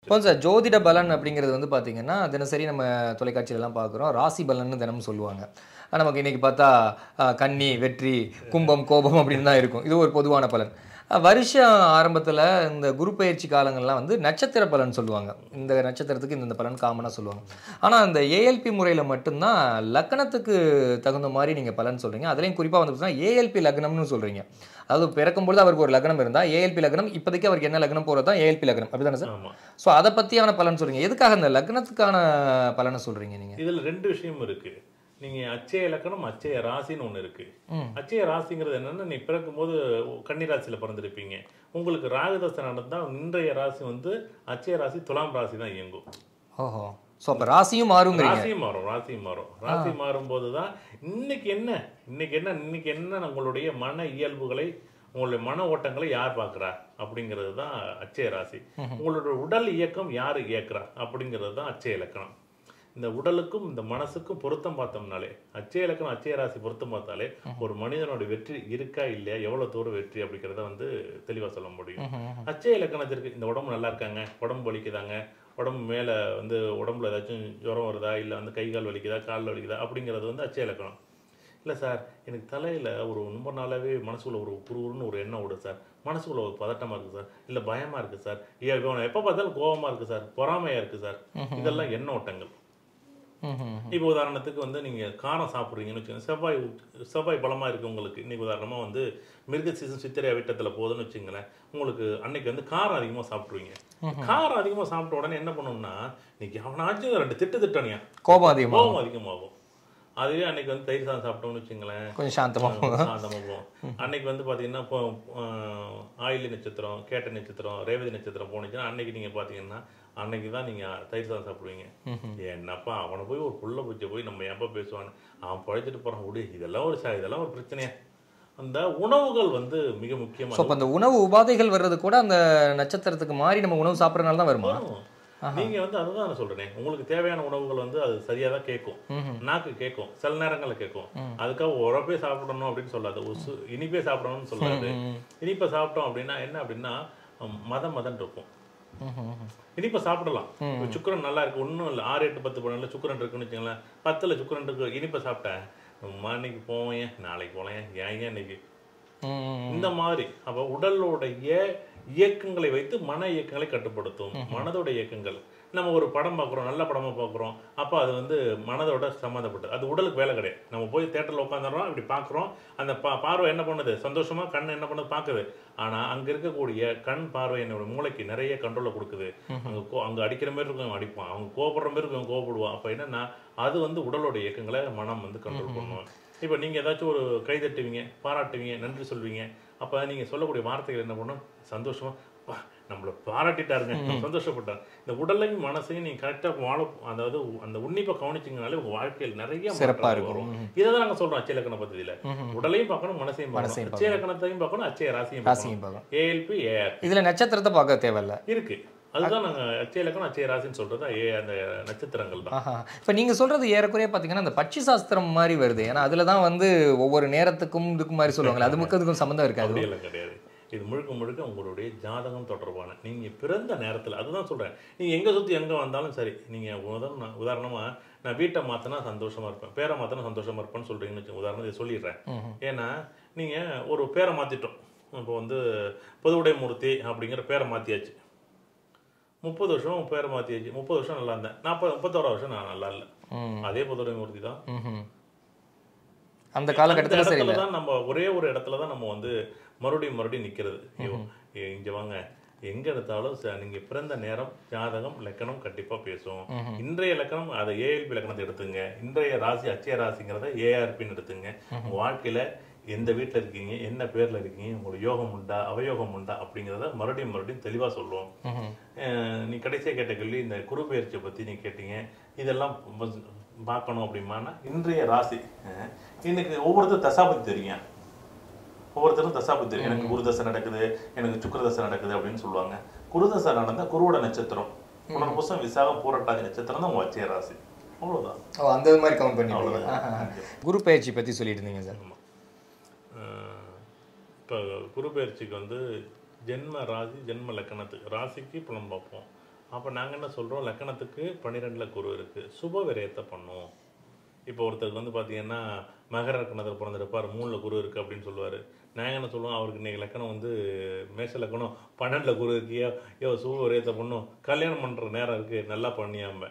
இப்போ சார் ஜோதிட பலன் அப்படிங்கிறது வந்து பார்த்தீங்கன்னா தினசரி நம்ம தொலைக்காட்சியிலலாம் பார்க்குறோம் ராசி பலன்னு தினமும் சொல்லுவாங்க ஆனா, நமக்கு இன்னைக்கு பார்த்தா அஹ், கன்னி வெற்றி கும்பம் கோபம் அப்படின்னு தான் இருக்கும் இது ஒரு பொதுவான பலன் அஹ், வருஷம் ஆரம்பத்தில் இந்த குரு பயிற்சி காலங்கள்லாம் வந்து நட்சத்திர பலன் சொல்லுவாங்க இந்த நட்சத்திரத்துக்கு இந்த பலன் காமனாக சொல்லுவாங்க ஆனால் அந்த ஏஎல்பி முறையில் மட்டும்தான் லக்னத்துக்கு தகுந்த மாதிரி நீங்கள் பலன் சொல்கிறீங்க அதுலேயும் குறிப்பாக வந்து பார்த்தீங்கன்னா ஏஎல்பி லக்னம்னு சொல்கிறீங்க அதாவது பிறக்கும்பொழுது அவருக்கு ஒரு லக்னம் இருந்தால் ஏஎல்பி லக்னம் இப்போதைக்கு அவருக்கு என்ன லக்னம் போகிறது தான் ஏஎல்பி லக்னம் அப்படிதானே சார் ஆமா ஸோ அதை பற்றியான பலன் சொல்கிறீங்க எதுக்காக இந்த லக்னத்துக்கான பலனை சொல்கிறீங்க நீங்கள் இதுல ரெண்டு விஷயம் இருக்கு நீங்க அச்சய இலக்கணம் அச்சய ராசின்னு ஒண்ணு இருக்கு ம். அச்சய ராசிங்கிறது என்னன்னா நீ பிறக்கும்போது கன்னி ராசியில பிறந்திருப்பீங்க உங்களுக்கு ராகுதசை நடந்தா இன்றைய ராசி வந்து அச்சய ராசி துலாம் ராசி தான் இயங்கும் ஓஹோ ஸோ அப்போ ராசியும் மாறுங்கிறீங்க ராசியும் மாறும் ராசியும் மாறும் ராசி மாறும்போது தான் இன்னைக்கு என்ன இன்னைக்கு என்ன இன்னைக்கு என்ன உங்களுடைய மன இயல்புகளை உங்களுடைய மன ஓட்டங்களை யார் பார்க்குறா அப்படிங்கிறது தான் அச்சய ராசி உங்களுடைய உடல் இயக்கம் யார் இயக்குறா அப்படிங்கிறது தான் அச்சய இலக்கணம் இந்த உடலுக்கும் இந்த மனசுக்கும் பொருத்தம் பார்த்தோம்னாலே அச்சய இலக்கணம் அச்சய ராசி பொருத்தம் பார்த்தாலே ஒரு மனிதனோட வெற்றி இருக்கா இல்லையா எவ்வளவு தூரம் வெற்றி அப்படிங்கிறத வந்து தெளிவா சொல்ல முடியும் அச்சய இலக்கணத்திற்கு இந்த உடம்பு நல்லா இருக்காங்க உடம்பு வலிக்குதாங்க உடம்பு மேலே வந்து உடம்புல ஏதாச்சும் ஜுரம் வருதா இல்லை வந்து கை கால் வலிக்குதா கால் வலிக்குதா அப்படிங்கிறது வந்து அச்சய இலக்கணம் இல்லை சார் எனக்கு தலையில் ஒரு ரொம்ப நாளாவே மனசுக்குள்ள ஒரு குறுகுறுன்னு ஒரு எண்ணம் ஓடுது சார் மனசுக்குள்ள ஒரு பதட்டமாக இருக்குது சார் இல்லை பயமாக இருக்குது சார் எப்போ பார்த்தாலும் கோபமாக இருக்குது சார் பொறாமையாக இருக்குது சார் இதெல்லாம் எண்ண ஓட்டங்கள் இப்போ உதாரணத்துக்கு வந்து நீங்கள் காரம் சாப்பிட்றீங்கன்னு வச்சுக்கோங்க செவ்வாய் உ- செவ்வாய் பலமாக இருக்கு உங்களுக்கு இன்னைக்கு உதாரணமாக வந்து மிருக சீசன் சித்திரை விட்டத்தில் போகுதுன்னு வச்சுங்களேன் உங்களுக்கு அன்னைக்கு வந்து காரம் அதிகமாக சாப்பிட்ருவீங்க காரம் அதிகமாக சாப்பிட்ட உடனே என்ன பண்ணணும்னா இன்னைக்கு அவனாச்சும் ரெண்டு திட்டு திட்டணியா கோபம் அதிகமாக கோபம் அதிகமாகும் அதுவே அன்னைக்கு வந்து தயிர் சாதம் சாப்பிட்டோம்னு வச்சுங்களேன் கொஞ்சம் சாந்தமாக சாந்தமாக போகும் அன்னைக்கு வந்து பார்த்தீங்கன்னா இப்போ ஆஹ், ஆயிலி நட்சத்திரம் கேட்ட நட்சத்திரம் ரேவதி நட்சத்திரம் போனுச்சுன்னா அன்னைக்கு நீங்கள் பார்த்தீங்கன்னா அன்னைக்கு தான் நீங்கள் தயிர் சாதம் சாப்பிடுவீங்க என்னப்பா அவனை போய் ஒரு புள்ள பூச்சை போய் நம்ம எப்போ பேசுவான்னு அவன் பழைச்சிட்டு போகிறான் விடு இதெல்லாம் ஒரு சா இதெல்லாம் ஒரு பிரச்சனையா அந்த உணவுகள் வந்து மிக ஸோ முக்கியமாக அப்போ அந்த உணவு உபாதைகள் வர்றது கூட அந்த நட்சத்திரத்துக்கு மாறி நம்ம உணவு சாப்பிட்றதுனால தான் வருமா நீங்க வந்து அதுதான் நான் சொல்றேனே உங்களுக்கு தேவையான உணவுகள் வந்து அது சரியா தான் கேட்கும் நாக்கு கேட்கும் சில நேரங்கள்ல கேட்கும் அதுக்காக உரப்பே சாப்பிடணும் அப்படின்னு சொல்லாது ஒரு சு- இனிப்பே சாப்பிடணும்னு சொல்லாது இனிப்பை சாப்பிட்டோம் அப்படின்னா என்ன அப்படின்னா ஹம், மதம் மதன் இருக்கும் இனிப்பை சாப்பிடலாம் இப்ப சுக்கரன் நல்லா இருக்கு ஒன்றும் இல்லை ஆறு எட்டு பத்து பன்னெண்டுல சுக்கரன் இருக்குன்னு வச்சுங்களேன் பத்துல சுக்கரன் இருக்கு இனிப்பை சாப்பிட்டேன் அம்மா இன்னைக்கு போவேன் நாளைக்கு போலேன் ஏன் ஏன் இன்னைக்கு இந்த மாதிரி அப்ப உடலுடைய இயக்கங்களை வைத்து மன இயக்கங்களை கட்டுப்படுத்தும் மனதோட இயக்கங்கள் நம்ம ஒரு படம் பார்க்குறோம் நல்ல படமா பார்க்குறோம் அப்போ அது வந்து மனதோட சம்மந்தப்பட்டது அது உடலுக்கு வேலை கிடையாது நம்ம போய் தேட்டரில் உட்காந்துறோம் இப்படி பார்க்குறோம் அந்த பா பார்வை என்ன பண்ணுது சந்தோஷமா கண் என்ன பண்ணுது பார்க்குது ஆனா அங்க இருக்கக்கூடிய கண் பார்வை என்னோட மூளைக்கு நிறைய கண்ட்ரோலை கொடுக்குது அங்க கோ அங்க அடிக்கிற மாதிரி இருக்கும் அவன் அடிப்பான் அவங்க கோபப்படுற மாதிரி இருக்கும் அவன் கோபப்படுவான் அப்போ என்னன்னா அது வந்து உடலோட இயக்கங்களை மனம் வந்து கண்ட்ரோல் பண்ணும் இப்போ நீங்கள் ஏதாச்சும் ஒரு கை தட்டுவீங்க பாராட்டுவீங்க நன்றி சொல்வீங்க அப்போ நீங்கள் சொல்லக்கூடிய வார்த்தைகள் என்ன பண்ணும் சந்தோஷமா "அப்பா, நம்மளை பாராட்டிட்டாருங்க நான் சந்தோஷப்பட்டார் இந்த உடலையும் மனசையும் நீங்கள் கரெக்டாக வாழ அதாவது அந்த உன்னிப்பை கவனிச்சிங்கனாலே உங்கள் வாழ்க்கையில் நிறைய சிறப்பா மாற்றங்கள் இருக்கும். வரும் இதை தான் நாங்கள் சொல்கிறோம் அச்சலக்கண பദ്ധதியில் உடலையும் பார்க்கணும் மனசையும் மனசையும் பார்க்கணும் அச்சயலக்கணத்தையும் பார்க்கணும் அச்சய ராசியும் ராசியும் பார்க்கணும் பார்க்கணும் ஏஎல்பி ஏஆர் இதுல நட்சத்திரத்தை பார்க்க தேவையில்ல இருக்கு அதுதான் நாங்கள் அச்சய இலக்கணம் அச்சய ராசின்னு சொல்றது ஏ அந்த நட்சத்திரங்கள் தான் ஆஹா இப்போ நீங்க சொல்றது ஏறக்குறைய பார்த்தீங்கன்னா அந்த பட்சி சாஸ்திரம் மாதிரி வருது ஏன்னா அதுல தான் வந்து ஒவ்வொரு நேரத்துக்கும் இதுக்கும் மாதிரி சொல்லுவாங்களே அது முக்கதுக்கும் சம்பந்தம் இருக்காது அப்படியெல்லாம் கிடையாது இது முழுக்க முழுக்க உங்களுடைய ஜாதகம் தொடர்பான நீங்க பிறந்த நேரத்துல அதுதான் சொல்றேன் நீங்க எங்க சுத்தி எங்க வந்தாலும் சரி நீங்க உதாரண உதாரணமா நான் வீட்டை மாத்தினா சந்தோஷமா இருப்பேன் பேரை மாத்தினா சந்தோஷமா இருப்பேன்னு சொல்றீங்கன்னு வச்சுக்கோங்க உதாரணத்துக்கு சொல்லிடுறேன் ஏன்னா நீங்க ஒரு பேரை மாத்திட்டோம் இப்போ வந்து பொதுவுடை மூர்த்தி அப்படிங்கிற பேரை மாத்தியாச்சு முப்பது வருஷம் பேரை மாத்தியாச்சு முப்பது வருஷம் நல்லா இருந்தேன் நாற்பது முப்பத்தோரா வருஷம் நான் நல்லா இல்லை ம். அதே பொதுவுடை மூர்த்தி தான் ம்ஹும். அந்த காலகட்டத்துல அந்த சரியில்லை இடத்துல தான் நம்ம ஒரே ஒரு இடத்துல தான் நம்ம வந்து மறுபடியும் மறுபடியும் நிக்கிறது ஐயோ ஏ, இங்க வாங்க எங்க எடுத்தாலும் ச- நீங்க பிறந்த நேரம் ஜாதகம் லக்கணம் கண்டிப்பா பேசும் இன்றைய லக்கணம் அதை ஏஎல்பி லக்கணத்தை எடுத்துங்க இன்றைய ராசி அச்சய ராசிங்கிறத ஏஆர்பின்னு எடுத்துங்க உங்க வாழ்க்கையில எந்த வீட்டில் இருக்கீங்க என்ன பேர்ல இருக்கீங்க உங்களுக்கு யோகம் உண்டா அவயோகம் உண்டா அப்படிங்கிறத மறுபடியும் மறுபடியும் தெளிவா சொல்லுவோம் அஹ் நீ கடைசியா கேட்ட கேள்வி இந்த குரு பயிற்சியை பத்தி நீ கேட்டீங்க இதெல்லாம் ப- பார்க்கணும் அப்படிமானா இன்றைய ராசி அஹ் இன்னைக்கு ஒவ்வொருத்தர் தசாபதி தெரியும் ஒவ்வொருத்தரும் தசாபதி தெரியும் எனக்கு குருதசை நடக்குது எனக்கு சுக்கிரதசை நடக்குது அப்படின்னு சொல்லுவாங்க குருதசை நடந்தா குருவோட நட்சத்திரம் புனர்பூசம் விசாகம் பூரட்டாதி நட்சத்திரம் தான் உங்க வச்சய ராசி அவ்வளவுதான் ஓ அந்த மாதிரி கவுண்ட் பண்ணி அவ்வளவுதான். குரு பயிற்சி பத்தி சொல்லிட்டு இருந்தீங்க சார் ஆமா. அஹ் இப்போ குரு பயிற்சிக்கு வந்து ஜென்ம ராசி ஜென்ம லக்கணத்துக்கு ராசிக்கு இப்போ நம்ம பார்ப்போம் அப்போ நாங்கள் என்ன சொல்கிறோம் லக்கணத்துக்கு பன்னிரெண்டில் குரு இருக்குது சுப விரயத்தை பண்ணும் இப்போ ஒருத்தருக்கு வந்து பார்த்தீங்கன்னா மகர லக்கணத்தில் பிறந்திருப்பார் மூணில் குரு இருக்குது அப்படின்னு சொல்லுவார் நாங்கள் என்ன சொல்லுவோம் அவருக்கு இன்னைக்கு லக்கணம் வந்து மேஷ லக்கணம் பன்னெண்டில் குரு இருக்கு யோ யோ சுப விரயத்தை பண்ணும் கல்யாணம் பண்ணுற நேரம் இருக்குது நல்லா பண்ணியாம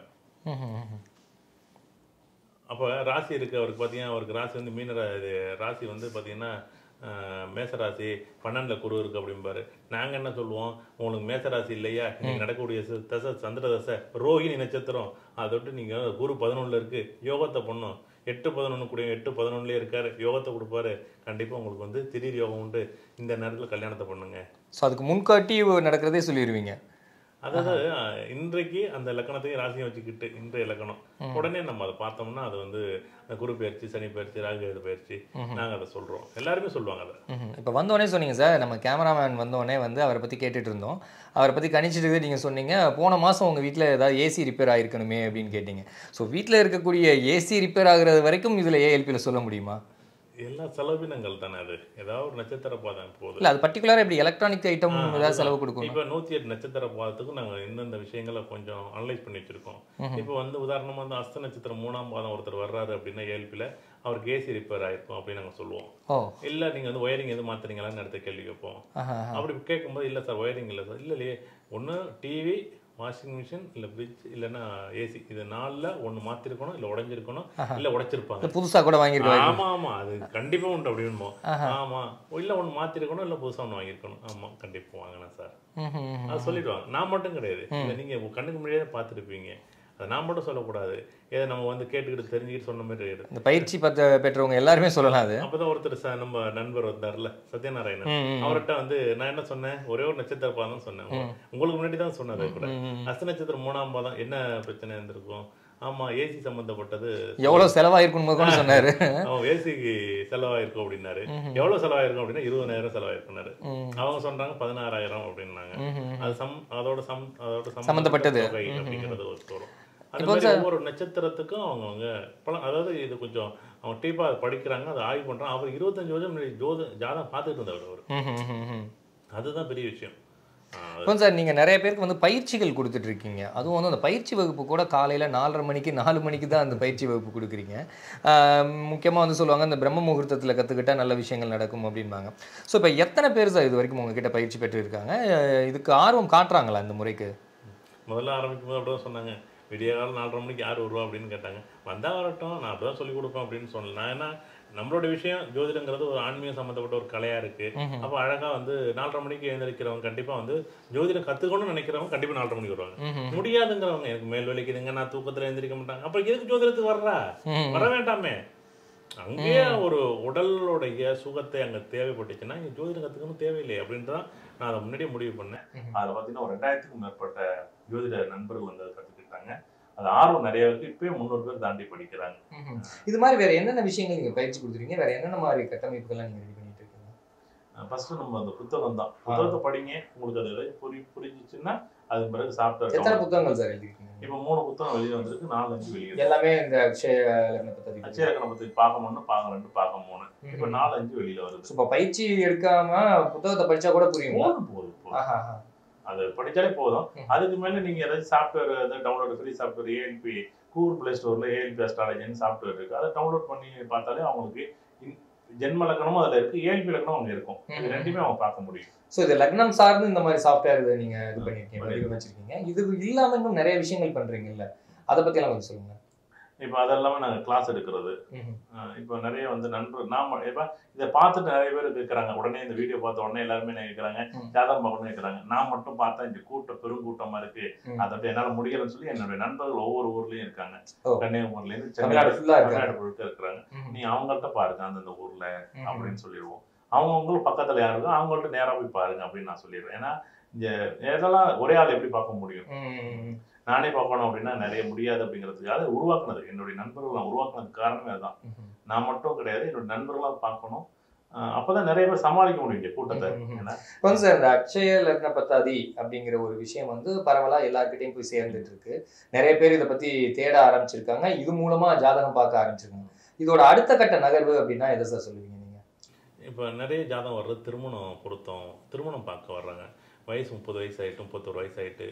அப்போ ராசி இருக்குது அவருக்கு பார்த்தீங்கன்னா அவருக்கு ராசி வந்து மீன ரா- இது ராசி வந்து பார்த்தீங்கன்னா ஆஹ், மேசராசி பன்னெண்டில் குரு இருக்குது அப்படிம்பாரு நாங்கள் என்ன சொல்லுவோம் உங்களுக்கு மேசராசி இல்லையா இன்னைக்கு நடக்கக்கூடிய ச- தசை சந்திர தசை ரோஹிணி நட்சத்திரம் அதை விட்டு நீங்கள் குரு பதினொன்றில் இருக்குது யோகத்தை பண்ணும் எட்டு பதினொன்று கூட எட்டு பதினொன்றுலேயே இருக்காரு யோகத்தை கொடுப்பாரு கண்டிப்பாக உங்களுக்கு வந்து திடீர் யோகம் உண்டு இந்த நேரத்தில் கல்யாணத்தை பண்ணுங்க ஸோ அதுக்கு முன்காட்டி நடக்கிறதே சொல்லிடுவீங்க அதாவது அஹ், இன்றைக்கு அந்த லக்கணத்தையும் ராசியும் வச்சுக்கிட்டு இன்றைய லக்கணம் உடனே நம்ம அதை பார்த்தோம்னா அது வந்து அந்த குரு பயிற்சி சனி பயிற்சி ராகு பயிற்சி நாங்கள் அதை சொல்றோம் எல்லாருமே சொல்லுவாங்க அதை இப்போ வந்தோடனே சொன்னீங்க சார் நம்ம கேமராமேன் வந்தோடனே வந்து அவரை பற்றி கேட்டுட்டு இருந்தோம் அவரை பற்றி கணிச்சிட்டு நீங்கள் சொன்னீங்க போன மாதம் உங்கள் வீட்டில் ஏதாவது ஏசி ரிப்பேர் ஆயிருக்கணுமே அப்படின்னு கேட்டீங்க ஸோ வீட்டில் இருக்கக்கூடிய ஏசி ரிப்பேர் ஆகுறது வரைக்கும் இதில் ஏஎல்பியில் சொல்ல முடியுமா எல்லா செலவினங்கள் தானே அது ஏதாவது ஒரு நட்சத்திர பாதம் போகுது இல்லை அது பர்டிகுலராக இப்படி எலக்ட்ரானிக் ஐட்டம் ஏதாவது செலவு கொடுக்கணும் இப்போ நூத்தி எட்டு நட்சத்திர பாதத்துக்கும் நாங்க இந்தந்த விஷயங்களை கொஞ்சம் அனலைஸ் பண்ணி வச்சிருக்கோம் இப்போ வந்து உதாரணமா வந்து அஸ்த நட்சத்திரம் மூணாம் பாதம் ஒருத்தர் வர்றாரு அப்படின்னா ஏழ்பில அவருக்கு ஏசி ரிப்பேர் ஆயிருக்கும் அப்படின்னு நாங்க சொல்லுவோம் ஓ இல்ல நீங்க வந்து ஒயரிங் எதுவும் மாத்துறீங்களான்னு அடுத்த கேள்வி கேட்போம் ஆஹா அப்படி கேட்கும்போது இல்லை சார் ஒயரிங் இல்லை சார் இல்லை இல்லையே ஒன்று டிவி வாஷிங் மிஷின் இல்லை ஃப்ரிட்ஜ் இல்லைன்னா ஏசி இது நாலில் ஒன்று மாற்றிருக்கணும் இல்லை உடைஞ்சிருக்கணும் இல்லை உடைச்சிருப்பாங்க புதுசாக கூட வாங்கியிருக்காங்க ஆமா ஆமா அது கண்டிப்பா உண்டு அப்படின்னு ஆமா இல்ல ஒண்ணு மாத்திருக்கணும் இல்ல புதுசா ஒண்ணு வாங்கியிருக்கணும் ஆமா கண்டிப்பா வாங்கினேன் சார் அது சொல்லிடுவாங்க நான் மட்டும் கிடையாது இதை நீங்க உங்க கண்ணுக்கு முன்னாடியே பார்த்துருப்பீங்க அதை நான் மட்டும் சொல்லக்கூடாது இதை நம்ம வந்து கேட்டுக்கிட்டு தெரிஞ்சுக்கிட்டு சொன்ன மாதிரி இருக்கு. இந்த பயிற்சி பத்த பெற்றவங்க எல்லாருமே சொல்லலாம் அது அப்பதான் ஒருத்தர் ச- நம்ம நண்பர் வந்தார்ல சத்யநாராயணன் அவர்கிட்ட வந்து நான் என்ன சொன்னேன் ஒரே ஒரு நட்சத்திர பாதம் சொன்னேன் உங்களுக்கு முன்னாடி தான் சொன்னது கூட அஸ்த நட்சத்திரம் மூணாம் பாதம் என்ன பிரச்சனை இருந்திருக்கும் ஆமா ஏசி சம்பந்தப்பட்டது எவ்வளோ செலவாயிருக்கும் கூட சொன்னார் அவன் ஏசிக்கு செலவாயிருக்கும் அப்படின்னாரு எவ்வளவு செலவாயிருக்கும் அப்படின்னா இருபதாயிரம் செலவாயிருக்குனாரு அவங்க சொல்றாங்க பதினாறாயிரம் அப்படின்னாங்க அது சம் அதோட சம் அதோட சம்பந்தப்பட்டது. தொகை அப்படிங்கிறது ஒரு வரும் அது மாதிரி ஒவ்வொரு நட்சத்திரத்துக்கும் அவங்கவங்க பலம் அதாவது இது கொஞ்சம் அவங்க டீப்பா அதை படிக்கிறாங்க அதை ஆய்வு பண்றாங்க அவர் இருபத்தஞ்சு வருஷம் முன்னாடி ஜோத ஜாதகம் பார்த்துட்டு இருந்தவர் அவர் அதுதான் பெரிய விஷயம் ஆஹ் இப்போ சார் நீங்கள் நிறைய பேருக்கு வந்து பயிற்சிகள் கொடுத்துட்டு இருக்கீங்க அதுவும் வந்து அந்த பயிற்சி வகுப்பு கூட காலையில் நாலரை மணிக்கு நாலு மணிக்கு தான் அந்த பயிற்சி வகுப்பு கொடுக்குறீங்க முக்கியமாக வந்து சொல்லுவாங்க இந்த பிரம்ம முகூர்த்தத்தில் கற்றுக்கிட்டா நல்ல விஷயங்கள் நடக்கும் அப்படிம்பாங்க ஸோ இப்போ எத்தனை பேர் சார் இது வரைக்கும் உங்ககிட்ட பயிற்சி பெற்று இருக்காங்க அஹ் இதுக்கு ஆர்வம் காட்டுறாங்களா இந்த முறைக்கு முதல்ல ஆரம்பிக்கும் போது அப்படிதான் சொன்னாங்க விடிய காலம் நாலரை மணிக்கு யார் வருவா அப்படின்னு கேட்டாங்க வந்தா வரட்டும் நான் அப்படிதான் சொல்லி கொடுப்பேன் அப்படின்னு சொன்னேன் நான் என்ன நம்மளோட விஷயம் ஜோதிடங்கிறது ஒரு ஆன்மீகம் சம்மந்தப்பட்ட ஒரு கலையா இருக்கு அப்போ அழகா வந்து நாலரை மணிக்கு எழுந்திருக்கிறவங்க கண்டிப்பா வந்து ஜோதிடம் கத்துக்கணும்னு நினைக்கிறவங்க கண்டிப்பா நாலரை மணிக்கு வருவாங்க முடியாதுங்கிறவங்க எனக்கு மேல் வலிக்குதுங்க நான் தூக்கத்துல எழுந்திருக்க மாட்டாங்க அப்ப எதுக்கு ஜோதிடத்துக்கு வர்றா வர வேண்டாமே அங்கேயே ஒரு உடலுடைய சுகத்தை அங்க தேவைப்பட்டுச்சுன்னா இங்க ஜோதிடம் கத்துக்கணும் தேவையில்லை அப்படின்றதான் நான் அதை முன்னாடியே முடிவு பண்ணேன் அதில் பார்த்தீங்கன்னா ஒரு ரெண்டாயிரத்துக்கும் மேற்பட்ட ஜோதிட நண்பர்கள் வந்து அதை கற்றுக்கிட்டாங்க அது ஆர்வம் நிறைய இருக்கு இப்பயே முந்நூறு பேர் தாண்டி படிக்கிறாங்க இது மாதிரி வேற என்னென்ன விஷயங்கள் நீங்கள் பயிற்சி கொடுத்துருக்கீங்க வேற என்னென்ன மாதிரி கட்டமைப்புகள்லாம் நீங்கள் ரெடி பண்ணிட்டு இருக்கீங்க ஃபர்ஸ்ட் நம்ம அந்த புத்தகம் தான் புத்தகத்தை படிங்க உங்களுக்கு அது எதாவது புரி புரிஞ்சிச்சுன்னா அது பிறகு சாப்பிட்டு எத்தனை புத்தகங்கள் சார் எழுதிருக்கீங்க இப்போ மூணு புத்தகம் வெளியே வந்திருக்கு நாலு அஞ்சு வெளியே இருக்கு. எல்லாமே இந்த அக்ஷய லக்னத்தை பத்தி அச்சயக்கணை பத்தி பார்க்க ஒன்று பார்க்க ரெண்டு பார்க்க மூணு இப்போ நாலு அஞ்சு வெளியில வருது இப்போ பயிற்சி எடுக்காம புத்தகத்தை படிச்சா கூட புரியும் போதும் போதும் போதும் அது படிச்சாலே போதும் ம். அதுக்கு மேல நீங்க ஏதாச்சும் சாஃப்ட்வேர் ஏதாவது download free software ALP Google Play ஸ்டோர்ல ஏஎல்பி அஸ்ட்ராலஜின்னு சாஃப்ட்வேர் இருக்கு அதை டவுன்லோட் பண்ணி பார்த்தாலே அவங்களுக்கு இன்- ஜென்ம லக்கணமும் அதுல இருக்கு ஏஎல்பி லக்கணம் அவங்க இருக்கும் இது ம். ரெண்டுமே அவங்க பார்க்க முடியும் ஸோ இது லக்னம் சார்ந்து இந்த மாதிரி சாஃப்ட்வேர் நீங்க இது பண்ணிருக்கீங்க வடிவமைச்சிருக்கீங்க இது இல்லாம இன்னும் நிறைய விஷயங்கள் பண்றீங்கல்ல அதை பத்தி எல்லாம் கொஞ்சம் சொல்லுங்க இப்போ அதெல்லாமே நாங்க கிளாஸ் எடுக்கிறது ம்ஹும். அஹ் இப்போ நிறைய வந்து நண்பர் நாம இப்போ இதை பார்த்துட்டு நிறைய பேர் கேட்குறாங்க உடனே இந்த வீடியோ பார்த்த உடனே எல்லாருமே என்ன கேட்குறாங்க ம். ஜாதகம் பார்க்கணும்னு கேட்குறாங்க நான் மட்டும் பார்த்தா இந்த கூட்டம் பெருங்கூட்டமா இருக்கு ம். அதை விட்டு என்னால முடியலன்னு சொல்லி என்னுடைய நண்பர்கள் ஒவ்வொரு ஊர்லயும் இருக்காங்க ஓ. கன்னியாகுமரில இருந்து தமிழ்நாடு சென்னை ஃபுல்லா இருக்காங்க தமிழ்நாடு முழுக்க இருக்கிறாங்க ம்ஹும். நீ அவங்கள்ட்ட பாருங்க அந்தந்த ஊர்ல ம்ஹும். அப்படின்னு சொல்லிடுவோம் அவங்கவுங்களும் பக்கத்துல யார் இருக்கோ அவங்கள்ட்ட நேரா போய் பாருங்க அப்படின்னு நான் சொல்லிடுவேன் ஏன்னா இந்த இதெல்லாம் ஒரே ஆள் எப்படி பார்க்க முடியும் ம். நானே பார்க்கணும் அப்படின்னா நிறைய முடியாது அப்படிங்கிறதுக்காக அதை உருவாக்குனது என்னுடைய நண்பர்கள் நான் உருவாக்குனதுக்கு காரணமே அதுதான் ம்ஹும். நான் மட்டும் கிடையாது என்னோட நண்பர்களாம் பார்க்கணும் அஹ் அப்பதான் நிறைய பேர் சமாளிக்க முடியும் இங்க கூட்டத்தை ம்ஹும். ஏன்னா இப்போ வந்து சார் இந்த அக்ஷய லக்ன பத்தாதி அப்படிங்கிற ஒரு விஷயம் வந்து பரவலா எல்லார்கிட்டையும் போய் சேர்ந்துட்டு இருக்கு நிறைய பேர் இதை பத்தி தேட ஆரம்பிச்சிருக்காங்க இது மூலமா ஜாதகம் பார்க்க ஆரம்பிச்சிருக்காங்க இதோட அடுத்த கட்ட நகர்வு அப்படின்னா எதை சார் சொல்லுவீங்க நீங்க இப்போ நிறைய ஜாதகம் வர்றது திருமணம் பொருத்தம் திருமணம் பார்க்க வர்றாங்க வயசு முப்பது வயசு ஆயிட்டு முப்பத்தொரு வயசு ஆயிட்டு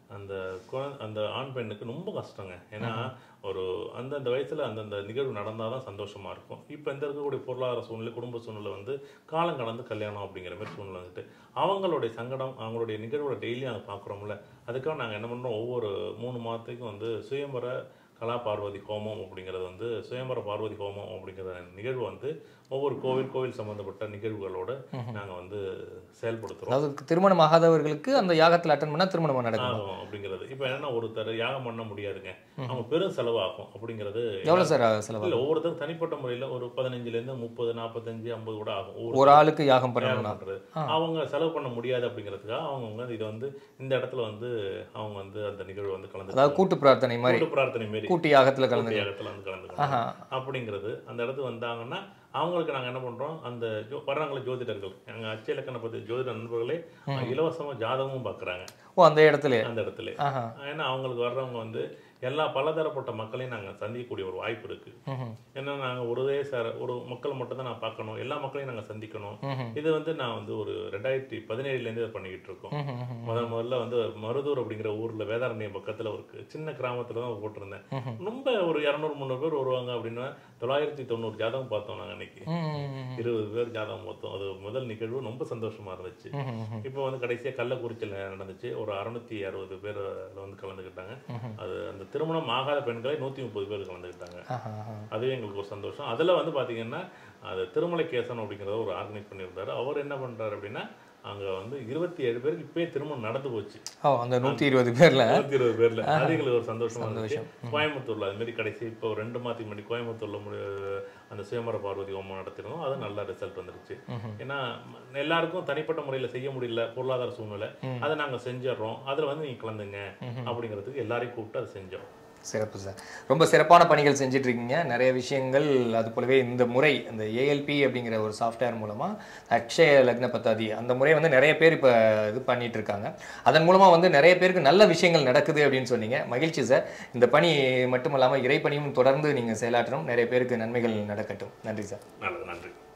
அந்த குழ- அந்த ஆண் பெண்ணுக்கு ரொம்ப கஷ்டங்க ஏன்னா ஒரு அந்தந்த வயசுல அந்தந்த நிகழ்வு நடந்தால் தான் சந்தோஷமா இருக்கும் இப்போ இந்த இருக்கக்கூடிய பொருளாதார சூழ்நிலை குடும்ப சூழ்நிலை வந்து காலம் கடந்து கல்யாணம் அப்படிங்கிற மாதிரி சூழ்நிலை வந்துட்டு அவங்களுடைய சங்கடம் அவங்களுடைய நிகழ்வோட டெய்லி நாங்கள் பார்க்குறோம்ல அதுக்காக நாங்கள் என்ன பண்ணுறோம் ஒவ்வொரு மூணு மாதத்துக்கும் வந்து சுயம்பர கலா பார்வதி ஹோமம் அப்படிங்கிறது வந்து சுயம்பர பார்வதி ஹோமம் அப்படிங்கிற நிகழ்வு வந்து ஒவ்வொரு கோவில் கோவில் சம்பந்தப்பட்ட நிகழ்வுகளோட நாங்கள் வந்து செயல்படுத்துகிறோம் அதாவது திருமணம் ஆகாதவர்களுக்கு அந்த யாகத்தில் அட்டன் பண்ணா திருமணம் நடக்கும் ஆகும் அப்படிங்கிறது இப்போ என்னன்னா ஒருத்தர் யாகம் பண்ண முடியாதுங்க அவங்க பெரும் செலவாகும் அப்படிங்கிறது எவ்வளவு சார் செலவு இல்ல ஒவ்வொருத்தரும் தனிப்பட்ட முறையில ஒரு பதினஞ்சுல இருந்து முப்பது நாற்பத்தஞ்சு ஐம்பது கூட ஆகும் ஒவ்வொரு ஒரு ஆளுக்கு யாகம் யாகம் பண்ணணும்னா பண்றது அவங்க செலவு பண்ண முடியாது அப்படிங்கிறதுக்காக அவங்க வந்து இதை வந்து இந்த இடத்துல வந்து அவங்க வந்து அந்த நிகழ்வு வந்து கலந்து அதாவது கூட்டு பிரார்த்தனை மாதிரி கூட்டு பிரார்த்தனை மாரி கூட்டு யாகத்துல கலந்து கூட்டு யாகத்துல வந்து கலந்துக்கணும் ஆஹா அப்படிங்கிறது அந்த இடத்துக்கு வந்தாங்கன்னா அவங்களுக்கு நாங்க என்ன பண்றோம் அந்த ஜோ- வர்றாங்களே ஜோதிடர்கள் எங்க அச்சய இலக்கண பத்தி ஜோதிட நண்பர்களே இலவசமா ஜாதகமும் பார்க்கறாங்க ஓ அந்த இடத்துல அந்த இடத்துல ஆஹா ஏன்னா அவங்களுக்கு வர்றவங்க வந்து எல்லா பலதரப்பட்ட மக்களையும் நாங்க சந்திக்கக்கூடிய ஒரு வாய்ப்பு இருக்கு ம்ஹும். ஏன்னா நாங்க ஒரே சார் ஒரு மக்கள் மட்டும் தான் நான் பார்க்கணும் எல்லா மக்களையும் நாங்க சந்திக்கணும் ம்ஹும். இது வந்து நான் வந்து ஒரு ரெண்டாயிரத்தி பதினேழுல இருந்து இதை பண்ணிக்கிட்டு இருக்கோம் ம்ஹும், ம்ஹும். முதல் முதல்ல வந்து மருதூர் அப்படிங்கிற ஊர்ல வேதாரண்யம் பக்கத்துல ஒரு சின்ன கிராமத்துல தான் போட்டிருந்தேன் ம்ஹும். ரொம்ப ஒரு இரநூறு முந்நூறு பேர் வருவாங்க அப்படின்னா தொள்ளாயிரத்தி தொண்ணூறு ஜாதகம் பார்த்தோம் நாங்க அன்னைக்கு ம்ஹும். இருபது பேர் ஜாதகம் பார்த்தோம் அது முதல் நிகழ்வு ரொம்ப சந்தோஷமா இருந்துச்சு ம்ஹும், ம்ஹும். இப்போ வந்து கடைசியா கள்ளக்குறிச்சியில் நடந்துச்சு ஒரு அறுநூத்தி அறுபது பேர் அதுல வந்து கலந்துக்கிட்டாங்க அது அந்த திருமணம் ஆகாத பெண்களை நூத்தி முப்பது பேர் கலந்துக்கிட்டாங்க ஆஹா, ஆஹா. அதுவே எங்களுக்கு ஒரு சந்தோஷம் அதுல வந்து பாத்தீங்கன்னா அது திருமலை கேசன் அப்படிங்கிறத ஒரு ஆர்கனைஸ் பண்ணியிருந்தாரு அவர் என்ன பண்றாரு அப்படின்னா அங்க வந்து இருபத்தி ஏழு பேருக்கு இப்பயே திருமணம் நடந்து போச்சு ஓ அந்த நூத்தி இருபது பேர்ல நூத்தி இருபது பேர்ல அது எங்களுக்கு ஒரு சந்தோஷமா இருந்துச்சு கோயம்புத்தூர்ல அது மாதிரி கடைசி இப்போ ஒரு ரெண்டு மாதத்துக்கு முன்னாடி கோயம்புத்தூர்ல முடி- அந்த சுயமர பார்வதி ஹோமம் நடத்திருந்தோம் அது நல்ல ரிசல்ட் வந்துருச்சு ஏன்னா ம- எல்லாருக்கும் தனிப்பட்ட முறையில செய்ய முடியல பொருளாதார சூழ்நிலை அதை நாங்க செஞ்சிடறோம் அதுல வந்து நீங்க கலந்துங்க அப்படிங்கிறதுக்கு எல்லாரையும் கூப்பிட்டு அதை செஞ்சோம் சிறப்பு சார் ரொம்ப சிறப்பான பணிகள் செஞ்சுட்டு இருக்கீங்க நிறைய விஷயங்கள் அது போலவே இந்த முறை இந்த ஏஎல்பி அப்படிங்கிற ஒரு சாஃப்ட்வேர் மூலமா அக்ஷய லக்ன பத்தாதி அந்த முறை வந்து நிறைய பேர் இப்போ இது பண்ணிட்டு இருக்காங்க அதன் மூலமா வந்து நிறைய பேருக்கு நல்ல விஷயங்கள் நடக்குது அப்படின்னு சொன்னீங்க மகிழ்ச்சி சார் இந்த பணி மட்டும் இல்லாமல் இறைப்பணியும் தொடர்ந்து நீங்க செயலாற்றணும் நிறைய பேருக்கு நன்மைகள் நடக்கட்டும் நன்றி சார் நல்லது நன்றி